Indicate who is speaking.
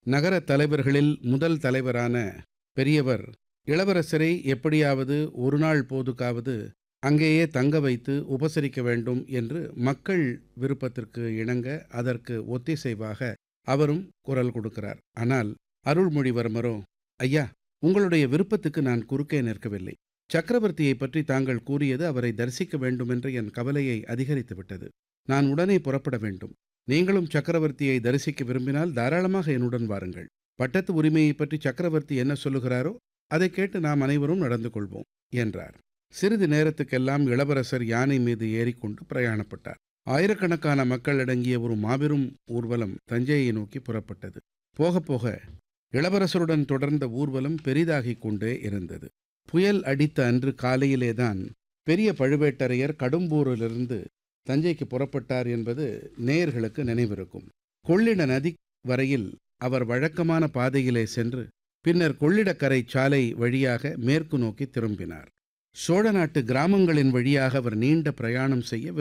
Speaker 1: நகர தலைவர்களில் முதல் தலைவரான பெரியவர் இளவரசரை எப்படியாவது ஒரு நாள் போதுக்காவது அங்கேயே தங்க வைத்து உபசரிக்க வேண்டும் என்று மக்கள் விருப்பத்திற்கு இணங்க அதற்கு ஒத்திசைவாக அவரும் குரல் கொடுக்கிறார் ஆனால் அருள்மொழிவர்மரோ ஐயா உங்களுடைய விருப்பத்துக்கு நான் குறுக்கே நிற்கவில்லை சக்கரவர்த்தியை பற்றி தாங்கள் கூறியது அவரை தரிசிக்க வேண்டுமென்ற என் கவலையை அதிகரித்து விட்டது நான் உடனே புறப்பட வேண்டும் நீங்களும் சக்கரவர்த்தியை தரிசிக்க விரும்பினால் தாராளமாக என்னுடன் வாருங்கள் பட்டத்து உரிமையை பற்றி சக்கரவர்த்தி என்ன சொல்லுகிறாரோ அதை கேட்டு நாம் அனைவரும் நடந்து கொள்வோம் என்றார் சிறிது நேரத்துக்கெல்லாம் இளவரசர் யானை மீது ஏறிக்கொண்டு பிரயாணப்பட்டார் ஆயிரக்கணக்கான மக்கள் அடங்கிய ஒரு மாபெரும் ஊர்வலம் தஞ்சையை நோக்கி புறப்பட்டது போக போக இளவரசருடன் தொடர்ந்த ஊர்வலம் பெரிதாகிக் கொண்டே இருந்தது புயல் அடித்த அன்று காலையிலேதான் பெரிய பழுவேட்டரையர் கடும்பூரிலிருந்து தஞ்சைக்கு புறப்பட்டார் என்பது நேயர்களுக்கு நினைவிருக்கும் கொள்ளிட நதி வரையில் அவர் வழக்கமான பாதையிலே சென்று பின்னர் கொள்ளிடக்கரை சாலை வழியாக மேற்கு நோக்கி திரும்பினார் சோழ நாட்டு கிராமங்களின் வழியாக அவர் நீண்ட பிரயாணம் செய்ய